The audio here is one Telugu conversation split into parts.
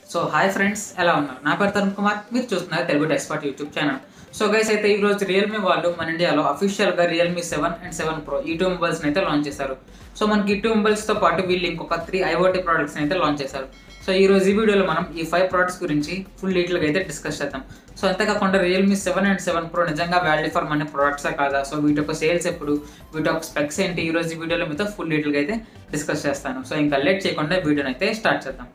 సో హాయ్ ఫ్రెండ్స్ ఎలా ఉన్నారు నా పేరు తరుణ్ కుమార్ మీరు చూస్తున్నారు Telugu expert YouTube channel so guys అయితే ఈ రోజు రియల్మీ వాళ్ళు మన ఇండియాలో అఫీషియల్గా Realme seven and seven pro ఈ టూ మొబైల్స్ అయితే లాంచ్ చేశారు సో మనకి ఈ టూ మొబైల్స్తో పాటు వీళ్ళు ఇంకొక త్రీ ఐఓటీ ప్రోడక్ట్స్ అయితే లాంచ్ చేశారు సో ఈ రోజు ఈ వీడియోలో మనం ఈ ఫైవ్ ప్రోడక్ట్స్ గురించి ఫుల్ డీటెయిల్గా అయితే డిస్కస్ చేద్దాం సో అంతేకాకుండా Realme seven and seven pro నిజంగా వాల్యూ ఫర్ మన ప్రోడక్ట్సే కాదా సో వీటి యొక్క సేల్స్ ఎప్పుడు వీటి యొక్క స్పెక్స్ ఏంటి ఈ రోజు ఈ వీడియోలో మీతో ఫుల్ డీటెయిల్గా అయితే డిస్కస్ చేస్తాను సో ఇంకా లేట్ చేయకుండా వీడియోని అయితే స్టార్ట్ చేద్దాం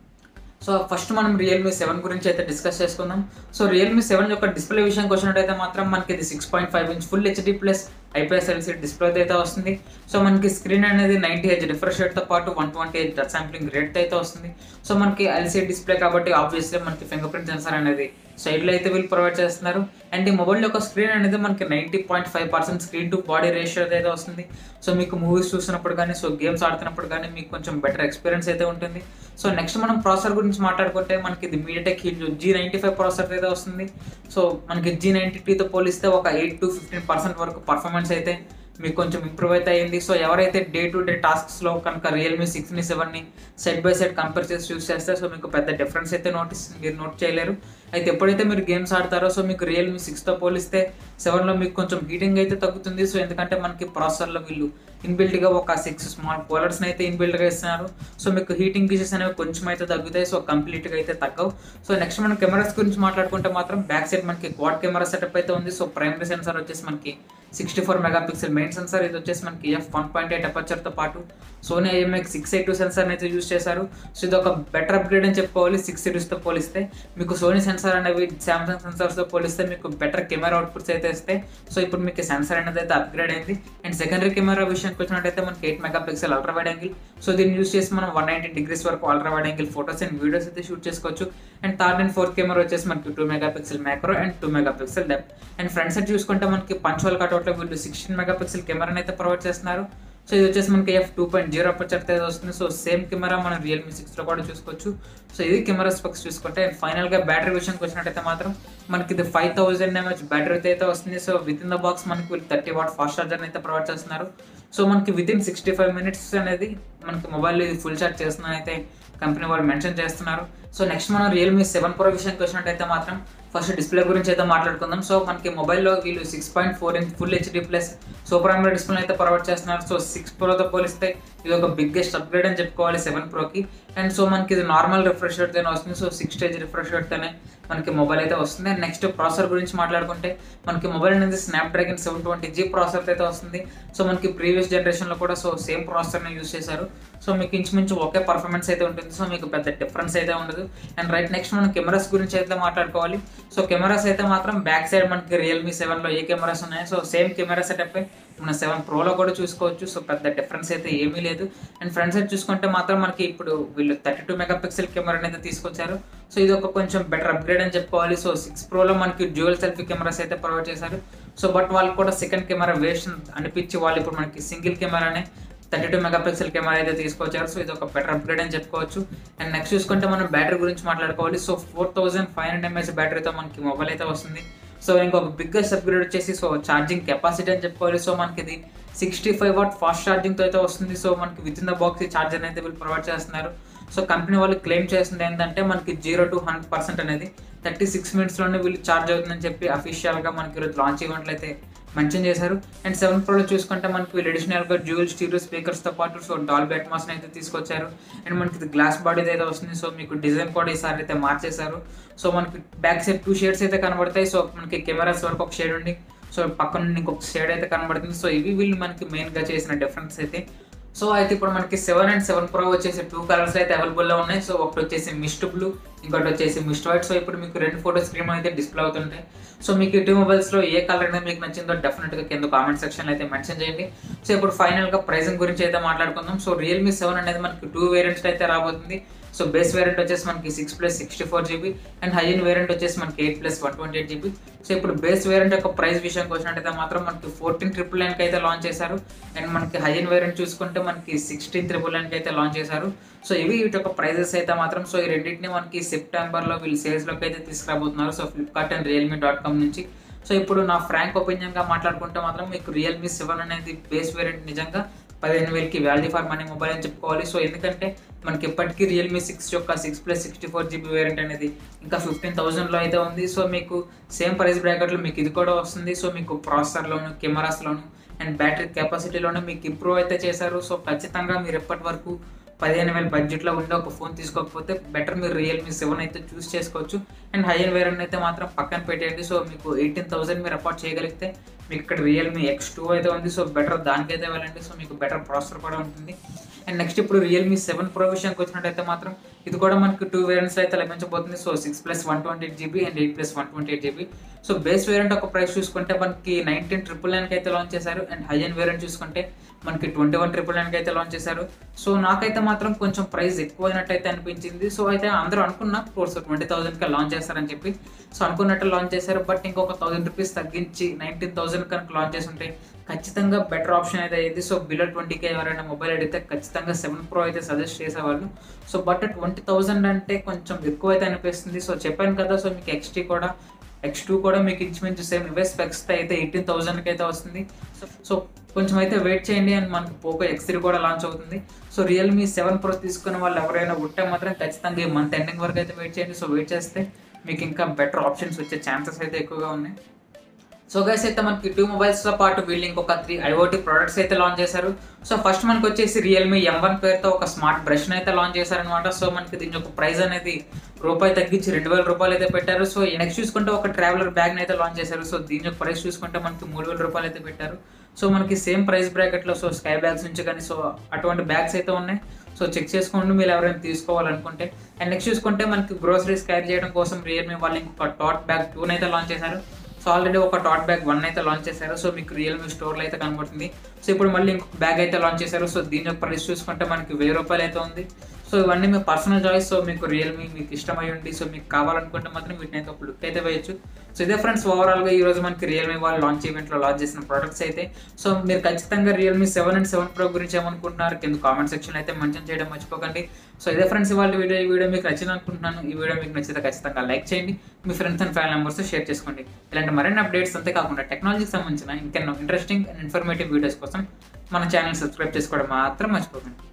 సో ఫస్ట్ మనం రియల్మీ సెవెన్ గురించి అయితే డిస్కస్ చేసుకుందాం సో రియల్మీ సెవెన్ యొక్క డిస్ప్లే విషయానికి వచ్చినట్టయితే మాత్రం మనకి ఇది six point five inch full HD plus IPS LCD display అయితే వస్తుంది సో మనకి స్క్రీన్ అనేది నైంటీ హెచ్ రిఫ్రెష్ రేట్తో పాటు one twenty H touch sampling rate అయితే వస్తుంది సో మనకి ఎల్సీ డిస్ప్లే కాబట్టి ఆబ్వియస్లీ మనకి ఫింగర్ ప్రింట్ సెన్సార్ అనేది సైడ్లో అయితే వీళ్ళు ప్రొవైడ్ చేస్తున్నారు అండ్ ఈ మొబైల్ యొక్క స్క్రీన్ అనేది మనకి ninety point five percent screen to body ratio అయితే వస్తుంది సో మీకు మూవీస్ చూసినప్పుడు కానీ సో గేమ్స్ ఆడుతున్నప్పుడు కానీ మీకు కొంచెం బెటర్ ఎక్స్పీరియన్స్ అయితే ఉంటుంది సో నెక్స్ట్ మనం ప్రాసెసర్ గురించి మాట్లాడుకుంటే మనకి ఇది MediaTek Helio G ninety five processor అయితే వస్తుంది సో మనకి జీ నైంటీ టీతో పోలిస్తే ఒక ఎయిట్ టు ఫిఫ్టీన్ పర్సెంట్ వరకు పర్ఫార్మెన్స్ అయితే మీకు కొంచెం ఇంప్రూవ్ అయితే అయింది సో ఎవరైతే డే టు డే టాస్క్స్లో కనుక రియల్మీ సిక్స్ని సెవెన్ని సెట్ బై సెట్ కంపేర్ చేసి యూస్ చేస్తే సో మీకు పెద్ద డిఫరెన్స్ అయితే నోటీస్ మీరు నోట్ చేయలేరు అయితే ఎప్పుడైతే మీరు గేమ్స్ ఆడతారో సో మీకు రియల్మీ సిక్స్తో పోలిస్తే సెవెన్లో మీకు కొంచెం హీటింగ్ అయితే తగ్గుతుంది సో ఎందుకంటే మనకి ప్రాసెసర్లో వీళ్ళు ఇన్బిల్ట్గా ఒక సిక్స్ స్మాల్ కూలర్స్ని అయితే ఇన్బిల్ట్గా ఇస్తున్నారు సో మీకు హీటింగ్ పీసెస్ అనేవి కొంచెం అయితే తగ్గుతాయి సో కంప్లీట్గా అయితే తగ్గవు సో నెక్స్ట్ మనం కెమెరాస్ గురించి మాట్లాడుకుంటే మాత్రం బ్యాక్ సైడ్ మనకి క్వాడ్ కెమెరా సెటప్ అయితే ఉంది సో ప్రైమరీ సెన్సార్ వచ్చేసి మనకి sixty four megapixel main sensor ఇది వచ్చేసి మనకి ఎఫ్ వన్ పాయింట్ ఎయిట్ అపర్చర్తో పాటు Sony IMX six eight two sensor అయితే యూస్ చేశారు సో ఇది ఒక బెటర్ అప్గ్రేడ్ అని చెప్పుకోవాలి సిక్స్ సిరీస్తో పోలిస్తే మీకు సోనీ సెన్సార్ అనేవి శాంసంగ్ సెన్సార్స్తో పోలిస్తే మీకు బెటర్ కెమెరా అవుట్పుట్స్ అయితే ఇస్తాయి సో ఇప్పుడు మీకు సెన్సార్ అనేది అయితే అప్గ్రేడ్ అయింది అండ్ సెకండరీ కెమెరా విషయానికి వచ్చినట్టయితే మనకి eight megapixel ultra wide angle so దీన్ని యూస్ చేసి మనం వన్ నైన్టీ డిగ్రీస్ వరకు ultra wide angle photos and videos అయితే షూట్ చేసుకోవచ్చు and third and fourth camera వచ్చేసి మనకి two megapixel macro and two megapixel depth and front side చూసుకుంటే మనకి పంచువల్ కట్అవుట్లో వీళ్ళు సిక్స్టీన్ మెగా పిక్సెల్ కెమెరాని అయితే ప్రొవైడ్ చేస్తున్నారు సో ఇది వచ్చేసి మనకి F two point zero aperture అయితే వస్తుంది సో సేమ్ కెమెరా మనం రియల్మీ సిక్స్లో కూడా చూసుకోవచ్చు సో ఇది కెమెరా స్పెక్స్ చూసుకుంటే అండ్ ఫైనల్గా బ్యాటరీ విషయానికి వచ్చినట్టయితే మాత్రం మనకి ఇది ఫైవ్ థౌసండ్ ఎంహెచ్ బ్యాటరీ అయితే వస్తుంది so with in the box మనకి థర్టీ వాట్ ఫాస్ట్ చార్జర్ అయితే ప్రొవైడ్ చేస్తున్నారు సో మనకి with within sixty five minutes అనేది మనకి మొబైల్ ఇది ఫుల్ ఛార్జ్ చేస్తున్నా అయితే కంపెనీ వాళ్ళు మెన్షన్ చేస్తున్నారు సో నెక్స్ట్ మనం రియల్మీ సెవెన్ ప్రో విషయానికి వచ్చినట్టయితే మాత్రం ఫస్ట్ డిస్ప్లే గురించి అయితే మాట్లాడుకుందాం సో మనకి మొబైల్లో వీళ్ళు six point four inch full HD plus super AMOLED display అయితే ప్రొవైడ్ చేస్తున్నారు సో సిక్స్ ప్రోతో పోలిస్తే ఇది ఒక బిగ్గెస్ట్ అప్గ్రేడ్ అని చెప్పుకోవాలి సెవెన్ ప్రోకి అండ్ సో మనకి ఇది నార్మల్ రిఫ్రెష్ రేట్తోనే వస్తుంది సో సిక్స్ స్టేజ్ రిఫ్రెష్ రేట్తోనే మనకి మొబైల్ అయితే వస్తుంది అండ్ నెక్స్ట్ ప్రాసెసర్ గురించి మాట్లాడుకుంటే మనకి మొబైల్ అనేది Snapdragon seven twenty G processor అయితే వస్తుంది సో మనకి ప్రీవియస్ జనరేషన్లో కూడా సో సేమ్ ప్రాసెసర్ని యూస్ చేశారు సో మీకు ఇంచుమించు ఒకే పర్ఫార్మెన్స్ అయితే ఉంటుంది సో మీకు పెద్ద డిఫరెన్స్ అయితే ఉండదు అండ్ రైట్ నెక్స్ట్ మనం కెమెరాస్ గురించి అయితే మాట్లాడుకోవాలి సో కెమెరాస్ అయితే మాత్రం బ్యాక్ సైడ్ మనకి రియల్మీ సెవెన్లో ఏ కెమెరాస్ ఉన్నాయో సో సేమ్ కెమెరా సెటప్ మన సెవెన్ ప్రోలో కూడా చూసుకోవచ్చు సో పెద్ద డిఫరెన్స్ అయితే ఏమీ లేదు అండ్ ఫ్రంట్ సైడ్ చూసుకుంటే మాత్రం మనకి ఇప్పుడు వీళ్ళు థర్టీ టూ మెగా పిక్సెల్ కెమెరాని అయితే తీసుకొచ్చారు సో ఇది ఒక కొంచెం బెటర్ అప్గ్రేడ్ అని చెప్పుకోవాలి సో సిక్స్ ప్రోలో మనకి డ్యూయల్ సెల్ఫీ కెమెరాస్ అయితే ప్రొవైడ్ చేశారు సో బట్ వాళ్ళు కూడా సెకండ్ కెమెరా వేస్ట్ అనిపించి వాళ్ళు ఇప్పుడు మనకి సింగిల్ కెమెరానే thirty two megapixel camera అయితే తీసుకొచ్చారు సో ఇది ఒక బెటర్ అప్గ్రేడ్ అని చెప్పుకోవచ్చు అండ్ నెక్స్ట్ చూసుకుంటే మనం బ్యాటరీ గురించి మాట్లాడుకోవాలి so four thousand five hundred mAh బ్యాటరీతో మనకి మొబైల్ అయితే వస్తుంది సో ఇంకొక బిగ్గెస్ట్ అప్గ్రేడ్ వచ్చేసి సో ఛార్జింగ్ కెపాసిటీ అని చెప్పుకోవాలి సో మనకి ఇది సిక్స్టీ ఫైవ్ వాట్ ఫాస్ట్ ఛార్జింగ్తో అయితే వస్తుంది సో మనకి with in the box charger అయితే వీళ్ళు ప్రొవైడ్ చేస్తున్నారు సో కంపెనీ వాళ్ళు క్లెయిమ్ చేస్తుంది ఏంటంటే మనకి జీరో టు హండ్రెడ్ పర్సెంట్ అనేది థర్టీ సిక్స్ మినిట్స్లోనే వీళ్ళు ఛార్జ్ అవుతుందని చెప్పి అఫీషియల్గా మనకి ఈరోజు లాంచ్ ఈవెంట్లు అయితే మెన్షన్ చేశారు అండ్ సెవెన్ ప్రోలో చూసుకుంటే మనకి వీళ్ళు అడిషనల్గా డ్యూయల్ స్టీరియో స్పీకర్స్తో పాటు సో డాల్బీ అట్మాస్ని అయితే తీసుకొచ్చారు అండ్ మనకి ఇది గ్లాస్ బాడీ అయితే వస్తుంది సో మీకు డిజైన్ కూడా ఈసారి అయితే మార్చేశారు సో మనకి బ్యాక్ సైడ్ టూ షేడ్స్ అయితే కనబడతాయి సో మనకి కెమెరాస్ వరకు ఒక షేడ్ ఉండి సో పక్కన నుండి ఇంకొక షేడ్ అయితే కనబడుతుంది సో ఇవి వీళ్ళు మనకి మెయిన్గా చేసిన డిఫరెన్స్ అయితే సో అయితే ఇప్పుడు మనకి సెవెన్ అండ్ సెవెన్ ప్రో వచ్చేసి టూ కలర్స్ అయితే అవైలబుల్లో ఉన్నాయి సో ఒకటి వచ్చేసి మిస్ట్ బ్లూ ఇంకోటి వచ్చేసి మిస్ట్ వైట్ సో ఇప్పుడు మీకు రెండు ఫోటో స్క్రీన్ అయితే డిస్ప్లే అవుతుంటాయి సో మీకు ఈ టూ మొబైల్స్లో ఏ కలర్ అనేది మీకు నచ్చిందో డెఫినెట్గా కింద కామెంట్ సెక్షన్ అయితే మెన్షన్ చేయండి సో ఇప్పుడు ఫైనల్గా ప్రైసింగ్ గురించి అయితే మాట్లాడుకుందాం సో రియల్మీ సెవెన్ అనేది మనకి టూ వేరియంట్స్ అయితే రాబోతుంది సో బేస్ వేరియంట్ వచ్చేసి మనకి six plus sixty four GB and high end variant వచ్చేసి మనకి eight plus one twenty eight GB so ఇప్పుడు బేస్ వేరియంట్ యొక్క ప్రైస్ విషయానికి వచ్చినట్టయితే మాత్రం మనకి ఫోర్టీన్ ట్రిపుల్ నైన్కి అయితే లాంచ్ చేశారు అండ్ మనకి హై ఎండ్ వేరియంట్ చూసుకుంటే మనకి సిక్స్టీన్ ట్రిపుల్ నైన్కి అయితే లాంచ్ చేశారు సో ఇవి వీటి యొక్క ప్రైజెస్ అయితే మాత్రం సో ఈ రెండింటిని మనకి సెప్టెంబర్లో వీళ్ళు సేల్స్లోకి అయితే తీసుకురాబోతున్నారు so Flipkart and Realme dot com నుంచి సో ఇప్పుడు నా ఫ్రాంక్ ఒపీనియన్గా మాట్లాడుకుంటే మాత్రం మీకు రియల్మీ సెవెన్ అనేది బేస్ వేరియంట్ నిజంగా పదిహేను వేలకి వాల్యూ ఫర్ మనీ మొబైల్ అని చెప్పుకోవాలి సో ఎందుకంటే మనకి ఇప్పటికీ రియల్మీ సిక్స్ యొక్క six plus sixty four GB variant అనేది ఇంకా ఫిఫ్టీన్ థౌసండ్లో అయితే ఉంది సో మీకు సేమ్ ప్రైస్ బ్రాకెట్లో మీకు ఇది కూడా వస్తుంది సో మీకు ప్రాసెసర్లోను కెమెరాస్లోను అండ్ బ్యాటరీ కెపాసిటీలోనే మీకు ఇంప్రూవ్ అయితే చేశారు సో ఖచ్చితంగా మీరు ఎప్పటి వరకు పదిహేను వేల బడ్జెట్లో ఉండే ఒక ఫోన్ తీసుకోకపోతే బెటర్ మీరు రియల్మీ సెవెన్ అయితే చూస్ చేసుకోవచ్చు అండ్ హై అండ్ వేరియంట్ అయితే మాత్రం పక్కన పెట్టేయండి సో మీకు ఎయిటీన్ థౌసండ్ మీరు అఫోర్డ్ చేయగలిగితే మీకు ఇక్కడ రియల్మీ ఎక్స్ టూ అయితే ఉంది సో బెటర్ దానికైతే వెళ్ళండి సో మీకు బెటర్ ప్రాసెసర్ కూడా ఉంటుంది అండ్ నెక్స్ట్ ఇప్పుడు రియల్మీ సెవెన్ ప్రో విషయానికి వచ్చినట్టయితే మాత్రం ఇది కూడా మనకి టూ వేరియంట్స్ అయితే లభించబోతుంది so six plus one twenty eight GB and eight plus one twenty eight GB so base variant ఒక ప్రైస్ చూసుకుంటే మనకి నైన్టీన్ ట్రిపుల్ నైన్కి అయితే లాంచ్ చేశారు అండ్ హై అండ్ వేరియంట్ చూసుకుంటే మనకి ట్వంటీ వన్ ట్రిపుల్ నైన్కి అయితే లాంచ్ చేశారు సో నాకైతే మాత్రం కొంచెం ప్రైస్ ఎక్కువ అయినట్టయితే అనిపించింది సో అయితే అందరూ అనుకున్నా కోర్స్ ట్వంటీ థౌసండ్కి లాంచ్ చేస్తారని చెప్పి సో అనుకున్నట్టు లాంచ్ చేశారు బట్ ఇంకొక థౌసండ్ రూపీస్ తగ్గించి నైన్టీన్ థౌసండ్ కనుక లాంచ్ చేసి ఉంటే ఖచ్చితంగా బెటర్ ఆప్షన్ అయితే అయ్యింది సో బిలో ట్వంటీకే ఎవరైనా మొబైల్ అడిగితే ఖచ్చితంగా సెవెన్ ప్రో అయితే సజెస్ట్ చేసేవాళ్ళు సో బట్ ట్వంటీ థౌసండ్ అంటే కొంచెం ఎక్కువ అయితే అనిపిస్తుంది సో చెప్పాను కదా సో మీకు ఎక్స్టీ కూడా ఎక్స్ టూ కూడా మీకు ఇంచుమించు సేమ్ ఇవే స్పెక్స్ అయితే ఎయిటీన్ థౌసండ్కి అయితే వస్తుంది సో సో కొంచెం అయితే వెయిట్ చేయండి అండ్ మనకి పోకో ఎక్స్ త్రీ కూడా లాంచ్ అవుతుంది సో రియల్మీ సెవెన్ ప్రో తీసుకున్న వాళ్ళు ఎవరైనా ఉంటే మాత్రం ఖచ్చితంగా ఈ మంత్ ఎండింగ్ వరకు అయితే వెయిట్ చేయండి సో వెయిట్ చేస్తే మీకు ఇంకా బెటర్ ఆప్షన్స్ వచ్చే ఛాన్సెస్ అయితే ఎక్కువగా ఉన్నాయి సో గైస్ అయితే మనకి టూ మొబైల్స్తో పాటు వీళ్ళు ఇంకొక త్రీ ఐఓటీ ప్రొడక్ట్స్ అయితే లాంచ్ చేశారు సో ఫస్ట్ మనకి వచ్చేసి రియల్మీ ఎం వన్ పేరుతో ఒక స్మార్ట్ బ్రష్ అయితే లాంచ్ చేశారనమాట సో మనకి దీని యొక్క ప్రైస్ అనేది రూపాయి తగ్గించి రెండు వేల రూపాయలు అయితే పెట్టారు సో నెక్స్ట్ చూసుకుంటే ఒక ట్రావెలర్ బ్యాగ్ అయితే లాంచ్ చేశారు సో దీని యొక్క ప్రైస్ చూసుకుంటే మనకి మూడు వేల రూపాయలు అయితే పెట్టారు సో మనకి సేమ్ ప్రైస్ బ్రాకెట్లో సో స్కై బ్యాగ్స్ నుంచి కానీ సో అటువంటి బ్యాగ్స్ అయితే ఉన్నాయి సో చెక్ చేసుకోండి మీరు ఎవరైనా తీసుకోవాలనుకుంటే అండ్ నెక్స్ట్ చూసుకుంటే మనకి గ్రోసరీస్ క్యారీ చేయడం కోసం రియల్మీ వాళ్ళు ఇంకొక టాట్ బ్యాగ్ టూ అయితే లాంచ్ చేశారు సో ఆల్రెడీ ఒక టాట్ బ్యాగ్ వన్ అయితే లాంచ్ చేశారు సో మీకు రియల్మీ స్టోర్లో అయితే కనబడుతుంది సో ఇప్పుడు మళ్ళీ ఇంకొక బ్యాగ్ అయితే లాంచ్ చేశారు సో దీని యొక్క ప్రైస్ చూసుకుంటే మనకి వెయ్యి రూపాయలు అయితే ఉంది సో ఇవన్నీ మీ పర్సనల్ చాయిస్ సో మీకు రియల్మీ మీకు ఇష్టమై ఉండి సో మీకు కావాలనుకుంటే మాత్రం వీటిని అయితే ఒక లుక్ అయితే వేయచ్చు సో ఇదే ఫ్రెండ్స్ ఓవరాల్గా ఈ రోజు మనకి రియల్మీ వాళ్ళు లాంచ్ ఈవెంట్లో లాంచ్ చేసిన ప్రొడక్ట్స్ అయితే సో మీరు ఖచ్చితంగా Realme seven and seven pro గురించి ఏమనుకుంటున్నారు కింద కామెంట్ సెక్షన్ అయితే మెన్షన్ చేయడం మర్చిపోకండి సో ఇదే ఫ్రెండ్స్ ఇవాళ వీడియో ఈ వీడియో మీకు నచ్చింది అనుకుంటున్నాను ఈ వీడియో మీకు నచ్చితే ఖచ్చితంగా లైక్ చేయండి మీ friends and family members share చేసుకోండి ఇలాంటి మరిన్ని అప్డేట్స్ అంతేకాకుండా టెక్నాలజీకి సంబంధించిన ఇంకెన్నో ఇంట్రెస్టింగ్ అండ్ ఇన్ఫర్మేటివ్ వీడియోస్ కోసం మన ఛానల్ సబ్స్క్రైబ్ చేసుకోవడం మాత్రం మర్చిపోకండి